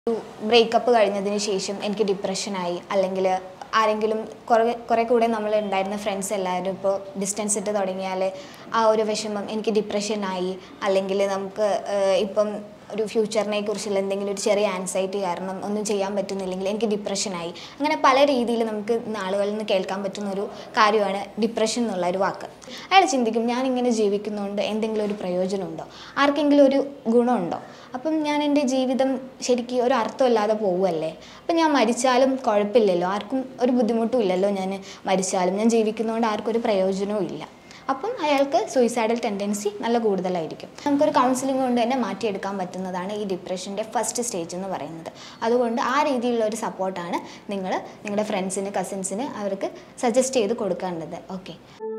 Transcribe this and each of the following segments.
breakup കഴിഞ്ഞതിന് ശേഷം എനിക്ക് ഡിപ്രഷനായി അല്ലെങ്കിൽ ആരെങ്കിലും കുറേ കുറേ കൂടെ നമ്മൾ ഉണ്ടായിരുന്ന ഫ്രണ്ട്സ് എല്ലാവരും ഇപ്പോൾ ഡിസ്റ്റൻസ് ഇട്ട് തുടങ്ങിയാൽ ആ ഒരു വിഷമം എനിക്ക് ഡിപ്രഷനായി അല്ലെങ്കിൽ നമുക്ക് ഏഹ്, ഇപ്പം ഒരു ഫ്യൂച്ചറിനെ കുറിച്ചുള്ള എന്തെങ്കിലും ഒരു ചെറിയ ആൻസൈറ്റി കാരണം ഒന്നും ചെയ്യാൻ പറ്റുന്നില്ലെങ്കിൽ എനിക്ക് ഡിപ്രഷനായി അങ്ങനെ പല രീതിയിൽ നമുക്ക് ഇന്ന് ആളുകളിൽ നിന്ന് കേൾക്കാൻ പറ്റുന്ന ഒരു കാര്യമാണ് ഡിപ്രഷൻ എന്നുള്ള ഒരു വാക്ക് അയാൾ ചിന്തിക്കും ഞാൻ ഇങ്ങനെ ജീവിക്കുന്നതുകൊണ്ട് എന്തെങ്കിലും ഒരു പ്രയോജനമുണ്ടോ ആർക്കെങ്കിലും ഒരു ഗുണമുണ്ടോ അപ്പം ഞാൻ എൻ്റെ ജീവിതം ശരിക്കും ഒരു അർത്ഥമില്ലാതെ പോവുമല്ലേ അപ്പം ഞാൻ മരിച്ചാലും കുഴപ്പമില്ലല്ലോ ആർക്കും ഒരു ബുദ്ധിമുട്ടും ഇല്ലല്ലോ ഞാൻ മരിച്ചാലും ഞാൻ ജീവിക്കുന്നതുകൊണ്ട് ആർക്കും ഒരു പ്രയോജനവും ഇല്ല അപ്പം അയാൾക്ക് സൂയിസൈഡൽ ടെൻഡൻസി നല്ല കൂടുതലായിരിക്കും നമുക്കൊരു കൗൺസിലിംഗ് കൊണ്ട് തന്നെ മാറ്റിയെടുക്കാൻ പറ്റുന്നതാണ് ഈ ഡിപ്രഷൻ്റെ ഫസ്റ്റ് സ്റ്റേജ് എന്ന് പറയുന്നത് അതുകൊണ്ട് ആ രീതിയിലുള്ള ഒരു സപ്പോർട്ടാണ് നിങ്ങൾ നിങ്ങളുടെ ഫ്രണ്ട്സിന് കസിൻസിന് അവർക്ക് സജസ്റ്റ് ചെയ്ത് കൊടുക്കേണ്ടത് ഓക്കെ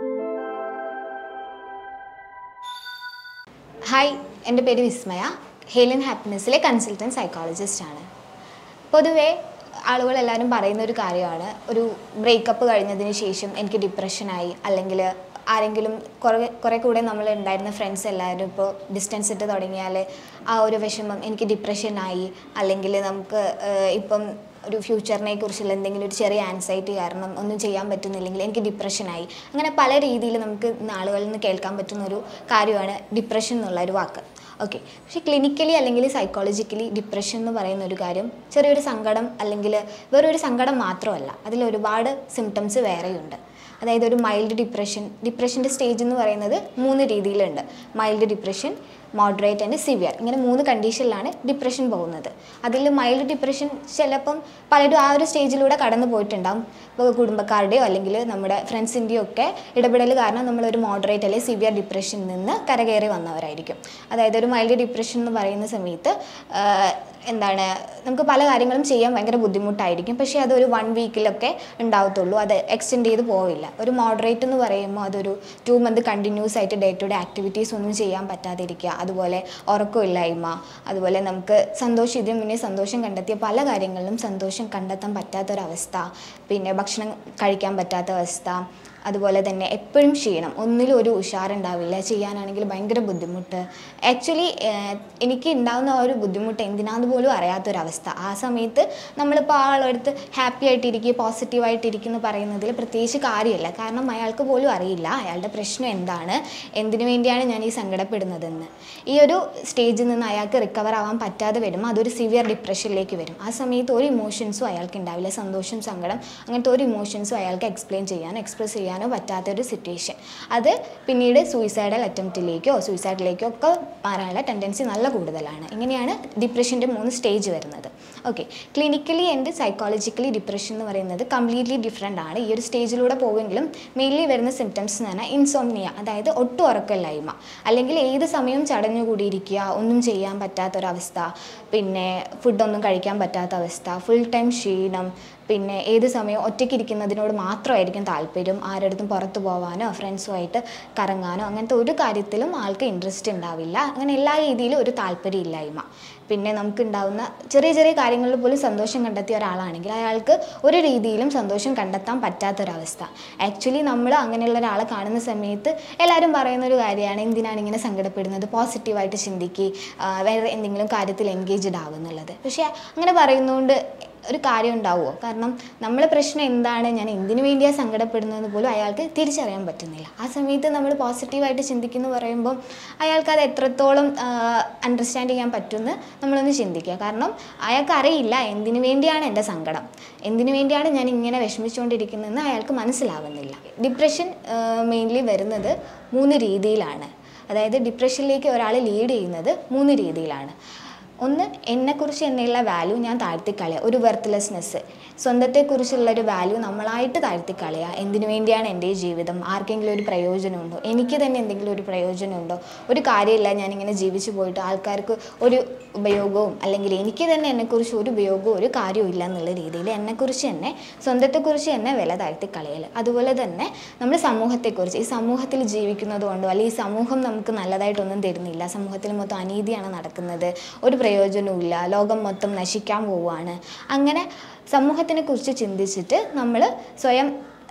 ഹായ് എൻ്റെ പേര് വിസ്മയ ഹേലൻ ഹാപ്പിനെസ്സിലെ കൺസൾട്ടൻറ്റ് സൈക്കോളജിസ്റ്റ് ആണ് പൊതുവേ ആളുകൾ എല്ലാവരും പറയുന്ന ഒരു കാര്യമാണ് ഒരു ബ്രേക്കപ്പ് കഴിഞ്ഞതിന് ശേഷം എനിക്ക് ഡിപ്രഷനായി അല്ലെങ്കിൽ ആരെങ്കിലും കുറേ കുറേ കൂടെ നമ്മൾ ഉണ്ടായിരുന്ന ഫ്രണ്ട്സ് എല്ലാവരും ഇപ്പോൾ ഡിസ്റ്റൻസ് ഇട്ട് തുടങ്ങിയാൽ ആ ഒരു വിഷമം എനിക്ക് ഡിപ്രഷനായി അല്ലെങ്കിൽ നമുക്ക് ഏഹ്, ഇപ്പം ഒരു ഫ്യൂച്ചറിനെ കുറിച്ചുള്ള എന്തെങ്കിലും ഒരു ചെറിയ ആൻസൈറ്റി കാരണം ഒന്നും ചെയ്യാൻ പറ്റുന്നില്ലെങ്കിൽ എനിക്ക് ഡിപ്രഷനായി അങ്ങനെ പല രീതിയിൽ നമുക്ക് ഇന്ന് ആളുകളിൽ നിന്ന് കേൾക്കാൻ പറ്റുന്ന ഒരു കാര്യമാണ് ഡിപ്രഷൻ എന്നുള്ള ഒരു വാക്ക് ഓക്കെ പക്ഷേ ക്ലിനിക്കലി അല്ലെങ്കിൽ സൈക്കോളജിക്കലി ഡിപ്രഷൻ എന്ന് പറയുന്ന ഒരു കാര്യം ചെറിയൊരു സങ്കടം അല്ലെങ്കിൽ വേറൊരു സങ്കടം മാത്രമല്ല അതിൽ ഒരുപാട് സിംറ്റംസ് വേറെയുണ്ട് അതായത് ഒരു മൈൽഡ് ഡിപ്രഷൻ ഡിപ്രഷൻ്റെ സ്റ്റേജ് എന്ന് പറയുന്നത് മൂന്ന് രീതിയിലുണ്ട് mild depression moderate and severe ഇങ്ങനെ മൂന്ന് കണ്ടീഷനിലാണ് ഡിപ്രഷൻ പോകുന്നത് അതിൽ മൈൽഡ് ഡിപ്രഷൻ ചിലപ്പം പലരും ആ ഒരു സ്റ്റേജിലൂടെ കടന്നു പോയിട്ടുണ്ടാകും ഇപ്പോൾ കുടുംബക്കാരുടെയോ അല്ലെങ്കിൽ നമ്മുടെ ഫ്രണ്ട്സിൻ്റെയോ ഒക്കെ ഇടപെടൽ കാരണം നമ്മളൊരു മോഡറേറ്റ് അല്ലെങ്കിൽ സിവിയർ ഡിപ്രഷനിൽ നിന്ന് കരകയറി വന്നവരായിരിക്കും അതായത് ഒരു മൈൽഡ് ഡിപ്രഷൻ എന്ന് പറയുന്ന സമയത്ത് ആഹ്, എന്താണ് നമുക്ക് പല കാര്യങ്ങളും ചെയ്യാൻ ഭയങ്കര ബുദ്ധിമുട്ടായിരിക്കും പക്ഷേ അതൊരു വൺ വീക്കിലൊക്കെ ഉണ്ടാവത്തുള്ളൂ അത് എക്സ്റ്റെൻഡ് ചെയ്ത് പോവില്ല ഒരു മോഡറേറ്റ് എന്ന് പറയുമ്പോൾ അതൊരു ടു മന്ത് കണ്ടിന്യൂസ് ആയിട്ട് ഡേ ടു ഡേ ആക്ടിവിറ്റീസ് ഒന്നും ചെയ്യാൻ പറ്റാതിരിക്കുക അതുപോലെ ഉറക്കമില്ലായ്മ അതുപോലെ നമുക്ക് സന്തോഷം ഇതിനു മുന്നേ സന്തോഷം കണ്ടെത്തിയ പല കാര്യങ്ങളിലും സന്തോഷം കണ്ടെത്താൻ പറ്റാത്തൊരവസ്ഥ പിന്നെ ഭക്ഷണം കഴിക്കാൻ പറ്റാത്ത അവസ്ഥ അതുപോലെ തന്നെ എപ്പോഴും ക്ഷീണം ഒന്നിലും ഒരു ഉഷാറുണ്ടാവില്ല ചെയ്യാനാണെങ്കിൽ ഭയങ്കര ബുദ്ധിമുട്ട് ആക്ച്വലി എനിക്ക് ഉണ്ടാകുന്ന ആ ഒരു ബുദ്ധിമുട്ട് എന്തിനാന്ന് പോലും അറിയാത്തൊരവസ്ഥ ആ സമയത്ത് നമ്മളിപ്പോൾ ആളെടുത്ത് ഹാപ്പി ആയിട്ടിരിക്കുക പോസിറ്റീവായിട്ടിരിക്കുന്നു പറയുന്നതിൽ പ്രത്യേകിച്ച് കാര്യമില്ല കാരണം അയാൾക്ക് പോലും അറിയില്ല അയാളുടെ പ്രശ്നം എന്താണ് എന്തിനു വേണ്ടിയാണ് ഞാൻ ഈ സങ്കടപ്പെടുന്നതെന്ന് ഈ ഒരു സ്റ്റേജിൽ നിന്ന് അയാൾക്ക് റിക്കവർ ആവാൻ പറ്റാതെ വരുമ്പോൾ അതൊരു സിവിയർ ഡിപ്രഷനിലേക്ക് വരും ആ സമയത്ത് ഒരു ഇമോഷൻസും അയാൾക്ക് ഉണ്ടാവില്ല സന്തോഷം സങ്കടം അങ്ങനത്തെ ഒരു ഇമോഷൻസും അയാൾക്ക് എക്സ്പ്ലെയിൻ ചെയ്യാനോ എക്സ്പ്രസ് ചെയ്യാനോ പറ്റാത്ത ഒരു സിറ്റുവേഷൻ അത് പിന്നീട് സൂയിസൈഡൽ അറ്റംപ്റ്റിലേക്കോ സൂയിസൈഡിലേക്കോ ഒക്കെ മാറാനുള്ള ടെൻഡൻസി നല്ല കൂടുതലാണ് ഇങ്ങനെയാണ് ഡിപ്രഷൻ്റെ മൂന്ന് സ്റ്റേജ് വരുന്നത് okay clinically and psychologically depression എന്ന് പറയുന്നത് കംപ്ലീറ്റ്ലി ഡിഫറെൻ്റ് ആണ് ഈ ഒരു സ്റ്റേജിലൂടെ പോവുമെങ്കിലും മെയിൻലി വരുന്ന സിംറ്റംസ് എന്ന് പറഞ്ഞാൽ ഇൻസോംനിയ അതായത് ഒട്ടും ഉറക്കമില്ലായ്മ അല്ലെങ്കിൽ ഏത് സമയവും ചടഞ്ഞുകൂടിയിരിക്കുക ഒന്നും ചെയ്യാൻ പറ്റാത്തൊരവസ്ഥ പിന്നെ ഫുഡൊന്നും കഴിക്കാൻ പറ്റാത്ത അവസ്ഥ ഫുൾ ടൈം ക്ഷീണം പിന്നെ ഏത് സമയവും ഒറ്റയ്ക്ക് ഇരിക്കുന്നതിനോട് മാത്രമായിരിക്കും താല്പര്യം ആരടുത്തും പുറത്തു പോകാനോ ഫ്രണ്ട്സുമായിട്ട് കറങ്ങാനോ അങ്ങനത്തെ ഒരു കാര്യത്തിലും ആൾക്ക് ഇൻട്രസ്റ്റ് ഉണ്ടാവില്ല അങ്ങനെ എല്ലാ രീതിയിലും ഒരു താല്പര്യമില്ലായ്മ പിന്നെ നമുക്ക് ഉണ്ടാവുന്ന ചെറിയ ചെറിയ കാര്യങ്ങളിൽ പോലും സന്തോഷം കണ്ടെത്തിയ ഒരാളാണെങ്കിൽ അയാൾക്ക് ഒരു രീതിയിലും സന്തോഷം കണ്ടെത്താൻ പറ്റാത്തൊരവസ്ഥ ആക്ച്വലി നമ്മൾ അങ്ങനെയുള്ള ഒരാളെ കാണുന്ന സമയത്ത് എല്ലാവരും പറയുന്ന ഒരു കാര്യമാണ് എന്തിനാണ് ഇങ്ങനെ സങ്കടപ്പെടുന്നത് പോസിറ്റീവായിട്ട് ചിന്തിക്കുക വേറെ എന്തെങ്കിലും കാര്യത്തിൽ എൻഗേജ്ഡ് ആവുന്നുള്ളത് പക്ഷേ അങ്ങനെ പറയുന്നതുകൊണ്ട് ഒരു കാര്യം ഉണ്ടാവുമോ കാരണം നമ്മളെ പ്രശ്നം എന്താണ് ഞാൻ എന്തിനു വേണ്ടിയാണ് സങ്കടപ്പെടുന്നതെന്ന് പോലും അയാൾക്ക് തിരിച്ചറിയാൻ പറ്റുന്നില്ല ആ സമയത്ത് നമ്മൾ പോസിറ്റീവായിട്ട് ചിന്തിക്കുന്നു പറയുമ്പം അയാൾക്ക് അത് എത്രത്തോളം അണ്ടർസ്റ്റാൻഡ് ചെയ്യാൻ പറ്റുമെന്ന് നമ്മളൊന്ന് ചിന്തിക്കുക കാരണം അയാൾക്ക് അറിയില്ല എന്തിനു വേണ്ടിയാണ് എൻ്റെ സങ്കടം എന്തിനു വേണ്ടിയാണ് ഞാൻ ഇങ്ങനെ വിഷമിച്ചുകൊണ്ടിരിക്കുന്നതെന്ന് അയാൾക്ക് മനസ്സിലാവുന്നില്ല ഡിപ്രഷൻ മെയിൻലി വരുന്നത് മൂന്ന് രീതിയിലാണ് അതായത് ഡിപ്രഷനിലേക്ക് ഒരാൾ ലീഡ് ചെയ്യുന്നത് മൂന്ന് രീതിയിലാണ് ഒന്ന് എന്നെക്കുറിച്ച് എന്നുള്ള വാല്യൂ ഞാൻ താഴ്ത്തിക്കളയുക ഒരു വെർത്ത്ലെസ്നെസ് സ്വന്തത്തെക്കുറിച്ചുള്ള ഒരു വാല്യൂ നമ്മളായിട്ട് താഴ്ത്തിക്കളയുക എന്തിനു വേണ്ടിയാണ് എൻ്റെ ഈ ജീവിതം ആർക്കെങ്കിലും ഒരു പ്രയോജനമുണ്ടോ എനിക്ക് തന്നെ എന്തെങ്കിലും ഒരു പ്രയോജനമുണ്ടോ ഒരു കാര്യമില്ല ഞാനിങ്ങനെ ജീവിച്ചു പോയിട്ട് ആൾക്കാർക്ക് ഒരു ഉപയോഗവും അല്ലെങ്കിൽ എനിക്ക് തന്നെ എന്നെക്കുറിച്ച് ഒരു ഉപയോഗവും ഒരു കാര്യവും ഇല്ല എന്നുള്ള രീതിയിൽ എന്നെക്കുറിച്ച് തന്നെ സ്വന്തത്തെക്കുറിച്ച് തന്നെ വില താഴ്ത്തിക്കളയൽ അതുപോലെ തന്നെ നമ്മൾ സമൂഹത്തെക്കുറിച്ച് ഈ സമൂഹത്തിൽ ജീവിക്കുന്നത് കൊണ്ടോ അല്ലെങ്കിൽ ഈ സമൂഹം നമുക്ക് നല്ലതായിട്ടൊന്നും തരുന്നില്ല സമൂഹത്തിൽ മൊത്തം അനീതിയാണ് നടക്കുന്നത് ഒരു പ്രയോജനവുമില്ല ലോകം മൊത്തം നശിക്കാൻ പോവുകയാണ് അങ്ങനെ സമൂഹത്തിനെ കുറിച്ച് ചിന്തിച്ചിട്ട് നമ്മൾ സ്വയം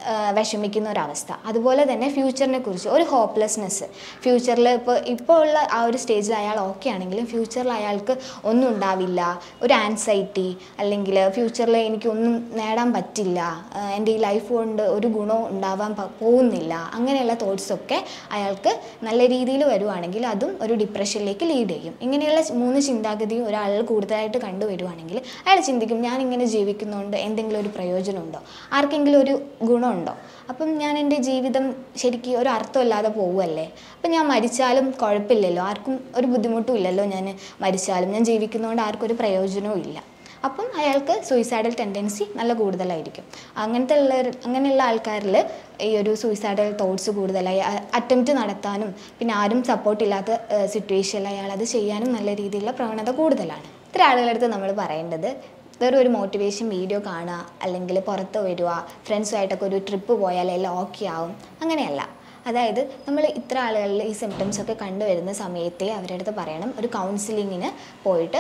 ആ, വിഷമിക്കുന്ന ഒരവസ്ഥ അതുപോലെ തന്നെ ഫ്യൂച്ചറിനെ കുറിച്ച് ഒരു ഹോപ്പ്ലെസ്നെസ് ഫ്യൂച്ചറിൽ ഇപ്പോൾ ഇപ്പോൾ ഉള്ള ആ ഒരു സ്റ്റേജിൽ അയാൾ ഓക്കെ ആണെങ്കിലും ഫ്യൂച്ചറിൽ അയാൾക്ക് ഒന്നും ഉണ്ടാവില്ല ഒരു ആൻസൈറ്റി അല്ലെങ്കിൽ ഫ്യൂച്ചറിൽ എനിക്കൊന്നും നേടാൻ പറ്റില്ല ആ, എൻ്റെ ഈ ലൈഫ് കൊണ്ട് ഒരു ഗുണവും ഉണ്ടാവാൻ പ- പോകുന്നില്ല അങ്ങനെയുള്ള തോട്ട്സൊക്കെ അയാൾക്ക് നല്ല രീതിയിൽ വരുവാണെങ്കിൽ അതും ഒരു ഡിപ്രഷനിലേക്ക് ലീഡ് ചെയ്യും ഇങ്ങനെയുള്ള മൂന്ന് ചിന്താഗതിയും ഒരാൾ കൂടുതലായിട്ട് കണ്ടുവരുവാണെങ്കിൽ അയാൾ ചിന്തിക്കും ഞാൻ ഇങ്ങനെ ജീവിക്കുന്നതുകൊണ്ട് എന്തെങ്കിലും ഒരു പ്രയോജനമുണ്ടോ ആർക്കെങ്കിലും ഒരു ഗുണമുണ്ടോ അപ്പം ഞാൻ എൻ്റെ ജീവിതം ശരിക്കും ഒരു അർത്ഥമില്ലാതെ പോവുമല്ലേ അപ്പം ഞാൻ മരിച്ചാലും കുഴപ്പമില്ലല്ലോ ആർക്കും ഒരു ബുദ്ധിമുട്ടും ഇല്ലല്ലോ ഞാൻ മരിച്ചാലും ഞാൻ ജീവിക്കുന്നതുകൊണ്ട് ആർക്കും ഒരു പ്രയോജനവും ഇല്ല അപ്പം അയാൾക്ക് സൂയിസൈഡൽ ടെൻഡൻസി നല്ല കൂടുതലായിരിക്കും അങ്ങനത്തെ ഉള്ള അങ്ങനെയുള്ള ആൾക്കാരിൽ ഈ ഒരു സൂയിസൈഡൽ തോട്ട്സ് കൂടുതലായി അറ്റംപ്റ്റ് നടത്താനും പിന്നെ ആരും സപ്പോർട്ട് ഇല്ലാത്ത സിറ്റുവേഷനിൽ അയാൾ അത് ചെയ്യാനും നല്ല രീതിയിലുള്ള പ്രവണത കൂടുതലാണ് ഇത്ര ആളുകളുടെ അടുത്ത് നമ്മൾ പറയേണ്ടത് വെറും ഒരു മോട്ടിവേഷൻ വീഡിയോ കാണുക അല്ലെങ്കിൽ പുറത്ത് വരിക ഫ്രണ്ട്സുമായിട്ടൊക്കെ ഒരു ട്രിപ്പ് പോയാൽ എല്ലാം ഓക്കെ ആവും അങ്ങനെയല്ല അതായത് നമ്മൾ ഇത്ര ആളുകളിൽ ഈ സിംറ്റംസ് ഒക്കെ കണ്ടുവരുന്ന സമയത്തെ അവരുടെ അടുത്ത് പറയണം ഒരു കൗൺസിലിങ്ങിന് പോയിട്ട്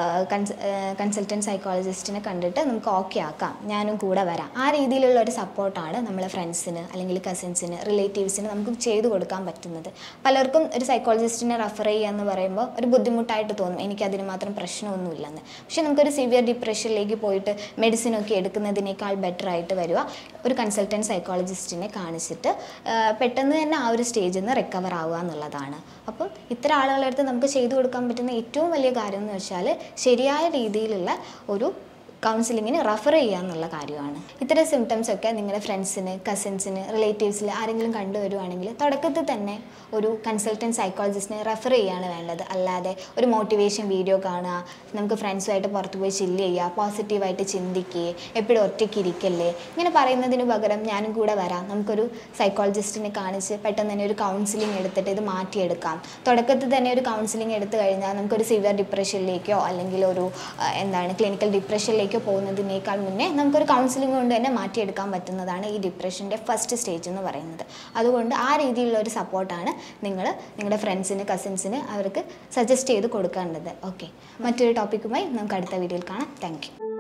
കൺസൾട്ടൻറ്റ് സൈക്കോളജിസ്റ്റിനെ കണ്ടിട്ട് നമുക്ക് ഓക്കെ ആക്കാം ഞാനും കൂടെ വരാം ആ രീതിയിലുള്ള ഒരു സപ്പോർട്ടാണ് നമ്മളെ ഫ്രണ്ട്സിന് അല്ലെങ്കിൽ കസിൻസിന് റിലേറ്റീവ്സിന് നമുക്ക് ചെയ്തു കൊടുക്കാൻ പറ്റുന്നത് പലർക്കും ഒരു സൈക്കോളജിസ്റ്റിനെ റെഫർ ചെയ്യുക എന്ന് പറയുമ്പോൾ ഒരു ബുദ്ധിമുട്ടായിട്ട് തോന്നും എനിക്കതിന് മാത്രം പ്രശ്നമൊന്നുമില്ലെന്ന് പക്ഷെ നമുക്കൊരു സിവിയർ ഡിപ്രഷനിലേക്ക് പോയിട്ട് മെഡിസിനൊക്കെ എടുക്കുന്നതിനേക്കാൾ ബെറ്റർ ആയിട്ട് വരിക ഒരു കൺസൾട്ടൻറ്റ് സൈക്കോളജിസ്റ്റിനെ കാണിച്ചിട്ട് ആ, പെട്ടെന്ന് തന്നെ ആ ഒരു സ്റ്റേജിൽ നിന്ന് റിക്കവർ ആവുക എന്നുള്ളതാണ് അപ്പം ഇത്ര ആളുകളുടെ അടുത്ത് നമുക്ക് ചെയ്തു കൊടുക്കാൻ പറ്റുന്ന ഏറ്റവും വലിയ കാര്യം എന്ന് വെച്ചാൽ ശരിയായ രീതിയിലുള്ള ഒരു കൗൺസിലിങ്ങിന് റെഫർ ചെയ്യുക എന്നുള്ള കാര്യമാണ് ഇത്തരം സിംറ്റംസ് ഒക്കെ നിങ്ങളുടെ ഫ്രണ്ട്സിന് കസിൻസിന് റിലേറ്റീവ്സിൽ ആരെങ്കിലും കണ്ടുവരുവാണെങ്കിൽ തുടക്കത്തിൽ തന്നെ ഒരു കൺസൾട്ടൻറ്റ് സൈക്കോളജിസ്റ്റിനെ റെഫർ ചെയ്യുകയാണ് വേണ്ടത് അല്ലാതെ ഒരു മോട്ടിവേഷൻ വീഡിയോ കാണുക നമുക്ക് ഫ്രണ്ട്സുമായിട്ട് പുറത്ത് പോയി ചില്ല് ചെയ്യുക പോസിറ്റീവായിട്ട് ചിന്തിക്കുക എപ്പോഴും ഒറ്റയ്ക്ക് ഇരിക്കല്ലേ ഇങ്ങനെ പറയുന്നതിന് പകരം ഞാനും കൂടെ വരാം നമുക്കൊരു സൈക്കോളജിസ്റ്റിനെ കാണിച്ച് പെട്ടെന്ന് തന്നെ ഒരു കൗൺസിലിംഗ് എടുത്തിട്ട് ഇത് മാറ്റിയെടുക്കാം തുടക്കത്തിൽ തന്നെ ഒരു കൗൺസിലിംഗ് എടുത്തു കഴിഞ്ഞാൽ നമുക്കൊരു സിവിയർ ഡിപ്രഷനിലേക്കോ അല്ലെങ്കിൽ ഒരു ആ, എന്താണ് ക്ലിനിക്കൽ ഡിപ്രഷനിലേക്കോ പോകുന്നതിനേക്കാൾ മുന്നേ നമുക്കൊരു കൗൺസിലിംഗ് കൊണ്ട് തന്നെ മാറ്റിയെടുക്കാൻ പറ്റുന്നതാണ് ഈ ഡിപ്രഷൻ്റെ ഫസ്റ്റ് സ്റ്റേജ് എന്ന് പറയുന്നത് അതുകൊണ്ട് ആ രീതിയിലുള്ള ഒരു സപ്പോർട്ടാണ് നിങ്ങൾ നിങ്ങളുടെ ഫ്രണ്ട്സിന് കസിൻസിന് അവർക്ക് സജസ്റ്റ് ചെയ്ത് കൊടുക്കേണ്ടത് ഓക്കെ മറ്റൊരു ടോപ്പിക്കുമായി നമുക്ക് അടുത്ത വീഡിയോയിൽ കാണാം താങ്ക് യു